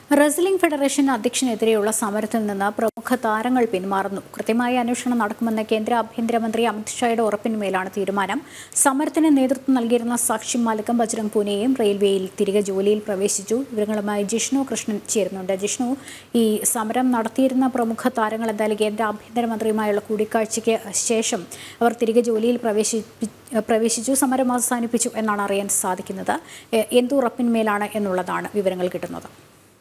wrestling federation അധ്യക്ഷനെതിരെയുള്ള സമരത്തിൽ നിന്ന് പ്രമുഖ താരങ്ങൾ പിന്മാറുന്നു കൃത്യമായ അന്വേഷണം നടക്കുമെന്ന് കേന്ദ്ര ആഭ്യന്തരമന്ത്രി അമിത്ഷായുടെ ഉറപ്പിന്മേലാണ് തീരുമാനം സമരത്തിന് നേതൃത്വം നൽകിയിരുന്ന സാക്ഷി മാലികം ബജ്രംഗ് പൂനെയും റെയിൽവേയിൽ തിരികെ ജോലിയിൽ പ്രവേശിച്ചു വിവരങ്ങളുമായി ജിഷ്ണു കൃഷ്ണൻ ചേരുന്നുണ്ട് ജിഷ്ണു ഈ സമരം നടത്തിയിരുന്ന പ്രമുഖ താരങ്ങൾ എന്തായാലും കേന്ദ്ര ആഭ്യന്തരമന്ത്രിയുമായുള്ള കൂടിക്കാഴ്ചയ്ക്ക് ശേഷം അവർ തിരികെ ജോലിയിൽ പ്രവേശിപ്പി പ്രവേശിച്ചു സമരം അവസാനിപ്പിച്ചു എന്നാണ് അറിയാൻ സാധിക്കുന്നത് എ- എന്തുറപ്പിന്മേലാണ് എന്നുള്ളതാണ് വിവരങ്ങൾ കിട്ടുന്നത്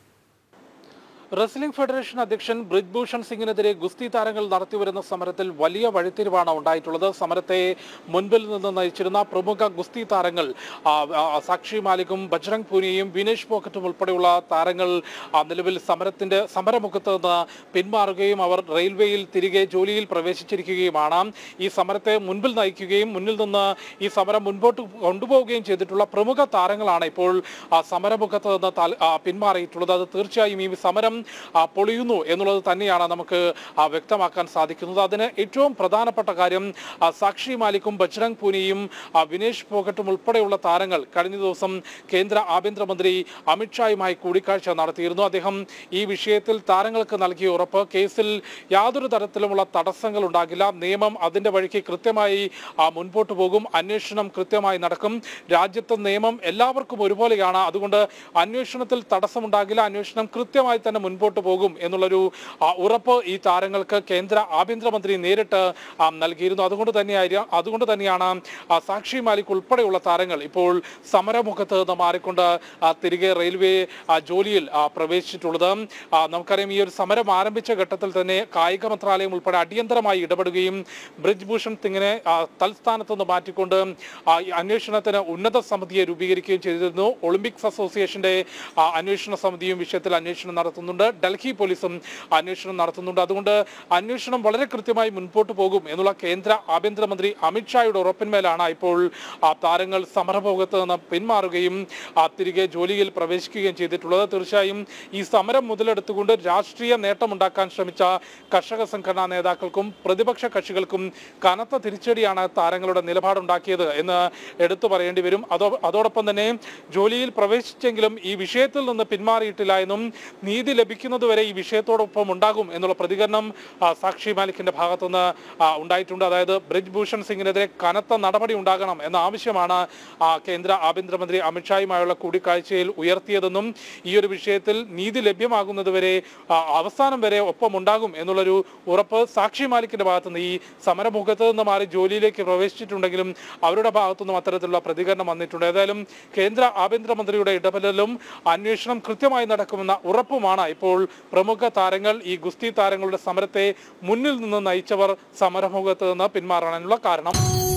റെസ്ലിംഗ് ഫെഡറേഷൻ അധ്യക്ഷൻ ബ്രിജ്ഭൂഷൺ സിംഗിനെതിരെ ഗുസ്തി താരങ്ങൾ നടത്തിവരുന്ന സമരത്തിൽ വലിയ വഴിത്തിരിവാണ് ഉണ്ടായിട്ടുള്ളത് സമരത്തെ മുൻപിൽ നിന്ന് നയിച്ചിരുന്ന പ്രമുഖ ഗുസ്തി താരങ്ങൾ ആ, ആ, സാക്ഷി മാലിക്കും ബജ്രംഗ് പൂനിയും വിനേഷ് പോക്കറ്റും ഉൾപ്പെടെയുള്ള താരങ്ങൾ ആ, നിലവിൽ സമരത്തിന്റെ സമരമുഖത്ത് നിന്ന് പിന്മാറുകയും അവർ റെയിൽവേയിൽ തിരികെ ജോലിയിൽ പ്രവേശിച്ചിരിക്കുകയുമാണ് ഈ സമരത്തെ മുൻപിൽ നയിക്കുകയും മുന്നിൽ നിന്ന് ഈ സമരം മുൻപോട്ട് കൊണ്ടുപോവുകയും ചെയ്തിട്ടുള്ള പ്രമുഖ താരങ്ങളാണ് ഇപ്പോൾ ആ, സമരമുഖത്ത് നിന്ന് താൽ- ആ, പിന്മാറിയിട്ടുള്ളത് അത് തീർച്ചയായും ഈ സമരം ആ, പൊളിയുന്നു എന്നുള്ളത് തന്നെയാണ് നമുക്ക് ആ, വ്യക്തമാക്കാൻ സാധിക്കുന്നത് അതിന് ഏറ്റവും പ്രധാനപ്പെട്ട കാര്യം ആ, സാക്ഷി മാലിക്കും ബജ്രംഗ് പൂനിയും ആ, വിനേഷ് പോക്കറ്റും ഉൾപ്പെടെയുള്ള താരങ്ങൾ കഴിഞ്ഞ ദിവസം കേന്ദ്ര ആഭ്യന്തരമന്ത്രി അമിത്ഷായുമായി കൂടിക്കാഴ്ച നടത്തിയിരുന്നു അദ്ദേഹം ഈ വിഷയത്തിൽ താരങ്ങൾക്ക് നൽകിയ ഉറപ്പ് കേസിൽ യാതൊരു തരത്തിലുമുള്ള തടസ്സങ്ങൾ ഉണ്ടാകില്ല നിയമം അതിന്റെ വഴിക്ക് കൃത്യമായി ആ, മുൻപോട്ട് പോകും അന്വേഷണം കൃത്യമായി നടക്കും രാജ്യത്തെ നിയമം എല്ലാവർക്കും ഒരുപോലെയാണ് അതുകൊണ്ട് അന്വേഷണത്തിൽ തടസ്സമുണ്ടാകില്ല അന്വേഷണം കൃത്യമായി തന്നെ മുൻപോട്ട് പോകും എന്നുള്ളൊരു ആ, ഉറപ്പ് ഈ താരങ്ങൾക്ക് കേന്ദ്ര ആഭ്യന്തരമന്ത്രി നേരിട്ട് ആ, നൽകിയിരുന്നു അതുകൊണ്ട് തന്നെയായിരിക്കും അതുകൊണ്ട് തന്നെയാണ് ആ, സാക്ഷി മാലിക് ഉൾപ്പെടെയുള്ള താരങ്ങൾ ഇപ്പോൾ സമരമുഖത്ത് നിന്ന് മാറിക്കൊണ്ട് ആ, തിരികെ റെയിൽവേ ആ, ജോലിയിൽ ആ, പ്രവേശിച്ചിട്ടുള്ളത് ആ, നമുക്കറിയാം ഈ ഒരു സമരം ആരംഭിച്ച ഘട്ടത്തിൽ തന്നെ കായിക മന്ത്രാലയം ഉൾപ്പെടെ അടിയന്തരമായി ഇടപെടുകയും ബ്രിജ്ഭൂഷൺ സിംഗിനെ ആ, തൽസ്ഥാനത്ത് നിന്ന് മാറ്റിക്കൊണ്ട് ആ, ഈ അന്വേഷണത്തിന് ഉന്നത സമിതിയെ രൂപീകരിക്കുകയും ചെയ്തിരുന്നു ഒളിമ്പിക്സ് അസോസിയേഷന്റെ ആ, അന്വേഷണ സമിതിയും വിഷയത്തിൽ അന്വേഷണം നടത്തുന്നുണ്ട് ഡൽഹി പോലീസും അന്വേഷണം നടത്തുന്നുണ്ട് അതുകൊണ്ട് അന്വേഷണം വളരെ കൃത്യമായി മുൻപോട്ട് പോകും എന്നുള്ള കേന്ദ്ര ആഭ്യന്തരമന്ത്രി അമിത്ഷായുടെ ഉറപ്പിന്മേലാണ് ഇപ്പോൾ ആ, താരങ്ങൾ സമരഭോഗത്ത് നിന്ന് പിന്മാറുകയും ആ, തിരികെ ജോലിയിൽ പ്രവേശിക്കുകയും ചെയ്തിട്ടുള്ളത് തീർച്ചയായും ഈ സമരം മുതലെടുത്തുകൊണ്ട് രാഷ്ട്രീയ നേട്ടമുണ്ടാക്കാൻ ശ്രമിച്ച കർഷക സംഘടനാ നേതാക്കൾക്കും പ്രതിപക്ഷ കക്ഷികൾക്കും കനത്ത തിരിച്ചടിയാണ് താരങ്ങളുടെ നിലപാടുണ്ടാക്കിയത് എന്ന് എടുത്തു പറയേണ്ടി വരും അതോ അതോടൊപ്പം തന്നെ ജോലിയിൽ പ്രവേശിച്ചെങ്കിലും ഈ വിഷയത്തിൽ നിന്ന് പിന്മാറിയിട്ടില്ല എന്നും നീതി ലഭിക്കുന്നതുവരെ ഈ വിഷയത്തോടൊപ്പം ഉണ്ടാകും എന്നുള്ള പ്രതികരണം ആ, സാക്ഷി മാലിക്കിന്റെ ഭാഗത്തുനിന്ന് ആ, ഉണ്ടായിട്ടുണ്ട് അതായത് ബ്രിജ് ഭൂഷൺ സിംഗിനെതിരെ കനത്ത നടപടി ഉണ്ടാകണം എന്ന ആവശ്യമാണ് ആ, കേന്ദ്ര ആഭ്യന്തരമന്ത്രി അമിത്ഷായുമായുള്ള കൂടിക്കാഴ്ചയിൽ ഉയർത്തിയതെന്നും ഈ ഒരു വിഷയത്തിൽ നീതി ലഭ്യമാകുന്നതുവരെ ആ, അവസാനം വരെ ഒപ്പം ഉണ്ടാകും എന്നുള്ളൊരു ഉറപ്പ് സാക്ഷി മാലിക്കിന്റെ ഭാഗത്തുനിന്ന് ഈ സമരമുഖത്ത് നിന്ന് മാറി ജോലിയിലേക്ക് പ്രവേശിച്ചിട്ടുണ്ടെങ്കിലും അവരുടെ ഭാഗത്തുനിന്നും അത്തരത്തിലുള്ള പ്രതികരണം വന്നിട്ടുണ്ട് ഏതായാലും കേന്ദ്ര ആഭ്യന്തരമന്ത്രിയുടെ ഇടപെടലും അന്വേഷണം കൃത്യമായി നടക്കുമെന്ന ഉറപ്പുമാണ് ഇപ്പോൾ പ്രമുഖ താരങ്ങൾ ഈ ഗുസ്തി താരങ്ങളുടെ സമരത്തെ മുന്നിൽ നിന്ന് നയിച്ചവർ സമരമുഖത്ത് നിന്ന് പിന്മാറാനുള്ള കാരണം